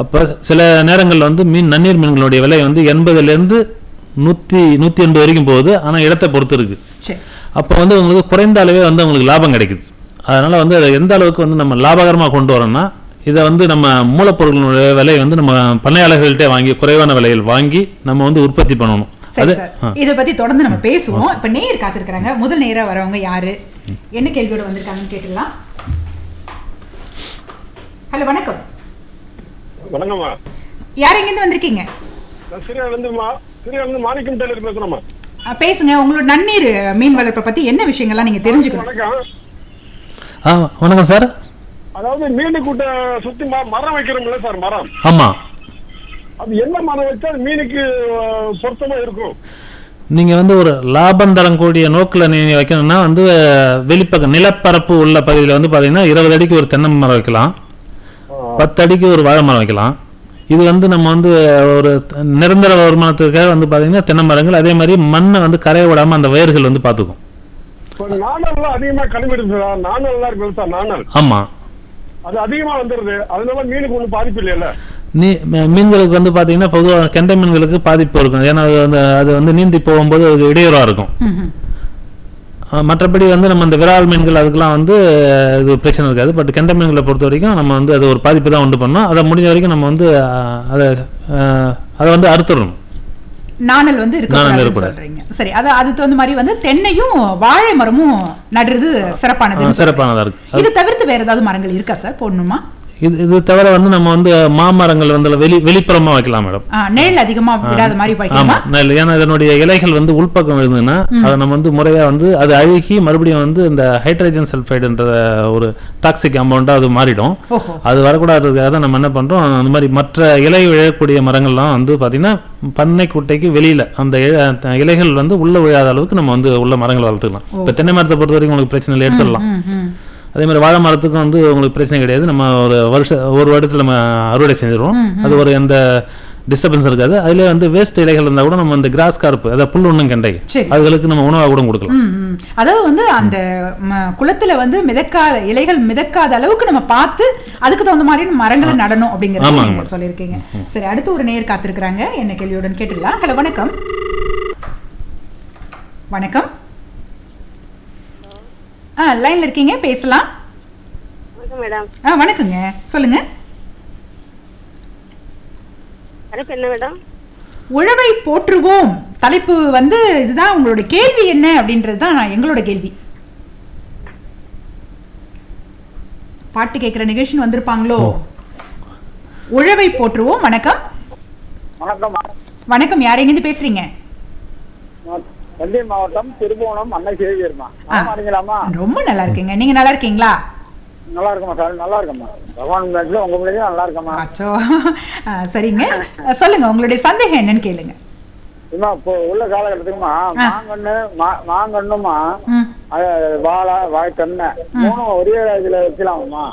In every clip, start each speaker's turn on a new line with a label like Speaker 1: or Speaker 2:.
Speaker 1: அப்போ சில நேரங்களில் வந்து மீன் நன்னீர் மீன்களுடைய விலை வந்து எண்பதுலேருந்து நூற்றி நூற்றி எண்பது வரைக்கும் போகுது ஆனால் இடத்தை பொறுத்து இருக்கு
Speaker 2: சரி
Speaker 1: அப்போ வந்து உங்களுக்கு குறைந்த அளவே வந்து உங்களுக்கு லாபம் கிடைக்குது அதனால வந்து அதை எந்த அளவுக்கு வந்து நம்ம லாபகரமாக கொண்டு வரோம்னா இதை வந்து நம்ம மூலப்பொருட்களுடைய விலை வந்து நம்ம பண்ணையாளர்கள்ட்டே வாங்கி குறைவான விலையில் வாங்கி நம்ம வந்து உற்பத்தி பண்ணணும்
Speaker 2: சரி
Speaker 1: அது
Speaker 2: சார் இதை பத்தி தொடர்ந்து நம்ம பேசுவோம் இப்ப நேயர் காத்திருக்கிறாங்க முதல் நேரா வரவங்க யாரு என்ன கேள்வியோட வந்திருக்காங்கன்னு கேட்டுடலாம் ஹலோ வணக்கம்
Speaker 3: வணக்கம்மா
Speaker 2: யார் எங்கேருந்து வந்திருக்கீங்க
Speaker 3: நான் சிறியாவிலேருந்து மா சிறியாவிலேருந்து மாணிக்கம் டெய்லர் பேசுகிறேம்மா
Speaker 2: அஹ், பேசுங்க உங்களோட நன்னீர் மீன் வளர்ப்பை பத்தி என்ன விஷயங்கள்லாம் நீங்க தெரிஞ்சுக்கணும்
Speaker 3: வணக்கம்
Speaker 1: ஆ வணக்கம் சார்
Speaker 3: அதாவது மீன் கூட்ட சுத்தி ம- மரம் வைக்கிறோம்ல சார் மரம்
Speaker 1: ஆமாம்
Speaker 3: அது என்ன மரம் வச்சா அது மீனுக்கு அஹ், பொருத்தமா இருக்கும்
Speaker 1: நீங்கள் வந்து ஒரு லாபம் தரக்கூடிய நோக்கில் நீங்கள் வைக்கணும்னா வந்து அஹ், வெளிப்பக்கம் நிலப்பரப்பு உள்ள பகுதியில் வந்து பார்த்தீங்கன்னா இருபது அடிக்கு ஒரு தென்னை மரம் வைக்கலாம் பத்து அடிக்கு ஒரு வாழை மரம் வைக்கலாம் இது வந்து நம்ம வந்து ஒரு நிரந்தர வருமானத்துக்காக வந்து பார்த்தீங்கன்னா தென்னை மரங்கள் அதே மாதிரி மண்ணை வந்து கரைய விடாமல் அந்த வயர்கள் வந்து பார்த்துக்கும்
Speaker 3: இப்போ நாணல்லாம் அதிகமா கண்டுபிடிச்சு சார் நாணல்லாம் இருக்கு சார் நாணல்
Speaker 1: ஆமாம்
Speaker 3: அது அதிகமா வந்துருது அதனால மீனுக்கு ஒன்றும் பாதிப்பு இல்லைல்ல
Speaker 1: நீ ம- மீன்களுக்கு வந்து பார்த்தீங்கன்னா பொதுவாக கெண்டை மீன்களுக்கு பாதிப்பு இருக்கும் ஏன்னா அது வந்து அது வந்து நீந்தி போகும்போது அது இடையூறாக இருக்கும்
Speaker 2: ம்ஹும்.
Speaker 1: அஹ் மற்றபடி வந்து நம்ம இந்த விரால் மீன்கள் அதுக்கெல்லாம் வந்து அஹ், இது பிரச்சனை இருக்காது பட் கெண்டை மீன்களை பொறுத்த வரைக்கும் நம்ம வந்து அது ஒரு பாதிப்பு தான் உண்டு பண்ணோம் அதை முடிஞ்ச வரைக்கும் நம்ம வந்து அஹ், அதை அஹ், அதை வந்து அறுத்துடணும்
Speaker 2: நாணல் வந்து இருக்க
Speaker 1: நாணல்
Speaker 2: கூடாதுன்னு
Speaker 1: இருக்கக்கூடாது.
Speaker 2: சொல்றீங்க சரி அது அது தகுந்த மாதிரி வந்து தென்னையும் வாழை மரமும் நடுறது சிறப்பானது
Speaker 1: அஹ், சிறப்பானதா இருக்கு
Speaker 2: இது தவிர்த்து வேற ஏதாவது மரங்கள் இருக்கா சார் போடணுமா
Speaker 1: இது இது தவிர வந்து நம்ம வந்து மாமரங்கள் வந்து வெளி வெளிப்புறமா வைக்கலாம் மேடம்
Speaker 2: ஆ, நிழல் அதிகமா விடாத மாதிரி
Speaker 1: ஆமா
Speaker 2: வைக்கணுமா
Speaker 1: நெல் ஏன்னா இதனுடைய இலைகள் வந்து உள்பக்கம் இருந்ததுன்னா அதை நம்ம வந்து முறையா வந்து அது அழுகி மறுபடியும் வந்து இந்த ஹைட்ரஜன் சல்ஃபைடுன்ற ஒரு டாக்ஸிக் அமௌண்ட்டாக அது மாறிடும்
Speaker 2: ஓஹோ
Speaker 1: அது வரக்கூடாதுக்காக தான் நம்ம என்ன பண்றோம் அந்த மாதிரி மற்ற இலை விழக்கூடிய மரங்கள்லாம் வந்து பாத்தீங்கன்னா பண்ணை குட்டைக்கு வெளியில அந்த இழ- த- இலைகள் வந்து உள்ள விழாத அளவுக்கு நம்ம வந்து உள்ள மரங்கள் வளர்த்துக்கலாம் இப்போ தென்னை மரத்தை பொறுத்த வரைக்கும் உங்களுக்கு பிரச்சனை இல்லை எடுத்துடலாம்
Speaker 2: ம், ம்.
Speaker 1: அதே மாதிரி வாழை மரத்துக்கும் வந்து உங்களுக்கு பிரச்சனை கிடையாது நம்ம ஒரு வருஷ ஒரு வருடத்துல நம்ம அறுவடை செஞ்சிருவோம் அது ஒரு எந்த டிஸ்டர்பன்ஸ் இருக்காது அதுல வந்து வேஸ்ட் இலைகள் இருந்தா கூட நம்ம இந்த கிராஸ் கார்ப்பு அதாவது புல் ஒண்ணும் கெண்டை
Speaker 2: சரி.
Speaker 1: அதுகளுக்கு நம்ம உணவா கூட கொடுக்கலாம்
Speaker 2: ம், ம். அதாவது வந்து அந்த ம, குளத்துல வந்து மிதக்காத இலைகள் மிதக்காத அளவுக்கு நம்ம பார்த்து அதுக்கு தகுந்த மாதிரி மரங்களை நடணும் அப்படிங்கறது
Speaker 1: ஆமாங்க
Speaker 2: நீங்க
Speaker 1: மேடம்.
Speaker 2: சொல்லியிருக்கீங்க சரி அடுத்து ஒரு நேர் காத்திருக்கிறாங்க என்ன கேள்வியுடன் கேட்டுடலாம் ஹலோ வணக்கம் வணக்கம் ஆ லைன்ல இருக்கீங்க பேசலாம்
Speaker 4: வணக்கம் மேடம்
Speaker 2: ஆ வணக்கங்க சொல்லுங்க
Speaker 4: தலைப்பு என்ன மேடம்
Speaker 2: உழவை போற்றுவோம் தலைப்பு வந்து இதுதான் உங்களோட கேள்வி என்ன அப்படின்றது தான் நான் எங்களோட கேள்வி பாட்டு கேட்கிற நிகழ்ச்சி வந்திருப்பாங்களோ உழவை போற்றுவோம் வணக்கம்
Speaker 5: வணக்கம்
Speaker 2: வணக்கம் யார் எங்கேருந்து பேசுறீங்க
Speaker 5: நான் தஞ்சை மாவட்டம் திருபுவனம் அன்னை சேவியர்மா
Speaker 2: ஆ.
Speaker 5: நல்லா இருக்கீங்களாம்மா
Speaker 2: ரொம்ப நல்லா இருக்கீங்க நீங்க நல்லா இருக்கீங்களா
Speaker 5: நல்லா இருக்கம்மா சார் நல்லா இருக்கம்மா பகவான் முன்னாடில உங்க முன்னாடியும் நல்லா இருக்கம்மா
Speaker 2: அச்சோ ஆ, சரிங்க ஆ, சொல்லுங்க உங்களுடைய சந்தேகம் என்னன்னு கேளுங்க
Speaker 5: இம்மா இப்போ உள்ள காலகட்டத்துக்குமா
Speaker 2: ஆ.
Speaker 5: மாங்கன்னு மா- மாங்கன்னுமா
Speaker 2: ம்
Speaker 5: அது வாழை வாழைத்தன்னை மூணும் ஒரே இதுல வைக்கலாமா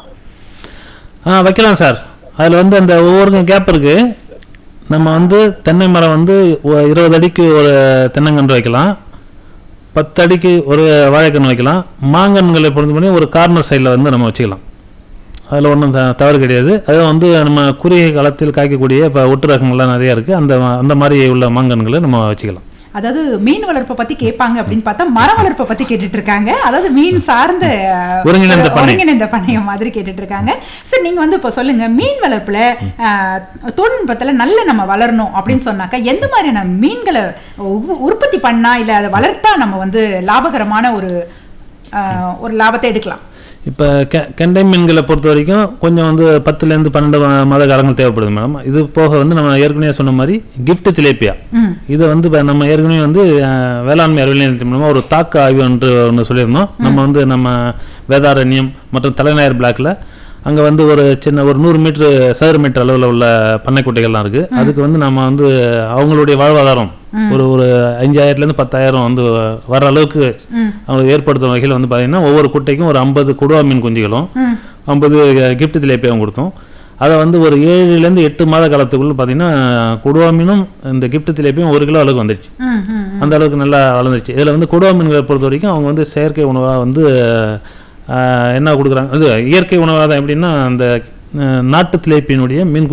Speaker 1: ஆ வைக்கலாம் சார் அதில் வந்து அந்த ஒவ்வொருக்கும் கேப் இருக்கு நம்ம வந்து தென்னை மரம் வந்து ஒ- இருபது அடிக்கு ஒரு தென்னங்கன்று வைக்கலாம் பத்து அடிக்கு ஒரு வாழைக்கன்று வைக்கலாம் மாங்கன்களை பொறுத்த பண்ணி ஒரு கார்னர் சைடில் வந்து நம்ம வச்சுக்கலாம் அதில் ஒன்றும் தவறு கிடையாது அது வந்து நம்ம குறுகிய காலத்தில் காய்க்கக்கூடிய இப்போ ஒட்டு ரகங்கள்லாம் நிறையா இருக்குது அந்த அந்த மாதிரி உள்ள மாங்கன்களை நம்ம வச்சுக்கலாம்
Speaker 2: அதாவது மீன் வளர்ப்பை பத்தி கேட்பாங்க அப்படின்னு பார்த்தா மர வளர்ப்பை பத்தி கேட்டுட்டு இருக்காங்க அதாவது மீன் சார்ந்த அஹ்,
Speaker 1: ஒருங்கிணைந்த பண்ணை.
Speaker 2: ஒருங்கிணைந்த பண்ணையம் மாதிரி கேட்டுட்டு இருக்காங்க சரி நீங்க வந்து இப்ப சொல்லுங்க மீன் வளர்ப்புல அஹ், தொழில்நுட்பத்துல நல்ல நம்ம வளரணும் அப்படின்னு சொன்னாக்கா எந்த மாதிரியான மீன்களை உ- உற்பத்தி பண்ணா இல்ல அதை வளர்த்தா நம்ம வந்து லாபகரமான ஒரு அஹ், ஒரு லாபத்தை எடுக்கலாம்
Speaker 1: இப்போ கெ கெண்டை மீன்களை பொறுத்த வரைக்கும் கொஞ்சம் வந்து பத்துலேருந்து பன்னெண்டு மா- மாத காலங்கள் தேவைப்படுது மேடம் இது போக வந்து நம்ம ஏற்கனவே சொன்ன மாதிரி கிஃப்ட் திலேப்பியா
Speaker 2: ம்
Speaker 1: இதை வந்து இப்ப நம்ம ஏற்கனவே வந்து அஹ், வேளாண்மை அறிவியல் நிலையத்தின் மூலமா ஒரு தாக்க ஆய்வு என்று ஒன்று சொல்லியிருந்தோம் நம்ம வந்து நம்ம வேதாரண்யம் மற்றும் தலைநாயர் பிளாக்ல அங்க வந்து ஒரு சின்ன ஒரு நூறு மீட்டர் சதுர மீட்டர் அளவுல உள்ள பண்ணைக்குட்டைகள்லாம் இருக்கு அதுக்கு வந்து நம்ம வந்து அவங்களுடைய வாழ்வாதாரம் ஒரு ஒரு அஞ்சாயிரத்துல இருந்து பத்தாயிரம் வந்து வர அளவுக்கு
Speaker 2: ம்
Speaker 1: அவங்க ஏற்படுத்தும் வகையில் வந்து பார்த்தீங்கன்னா ஒவ்வொரு குட்டைக்கும் ஒரு ஐம்பது குடுவா மீன் குஞ்சுகளும்
Speaker 2: ம்
Speaker 1: ஐம்பது கிஃப்ட் திலேப்பியாவும் கொடுத்தோம் அதை வந்து ஒரு ஏழுலேருந்து எட்டு மாத காலத்துக்குள்ள பார்த்தீங்கன்னா குடுவா மீனும் இந்த கிஃப்ட் திலேப்பியும் ஒரு கிலோ அளவுக்கு வந்துருச்சு
Speaker 2: ம் ம்
Speaker 1: அந்த அளவுக்கு நல்லா வளர்ந்துருச்சு இதில் வந்து குடுவா மீன்களை பொறுத்த வரைக்கும் அவங்க வந்து செயற்கை உணவாக வந்து ஆஹ், என்ன கொடுக்குறாங்க இது இயற்கை உணவாக தான் எப்படின்னா அந்த ஆஹ், நாட்டு திலேப்பியினுடைய மீன்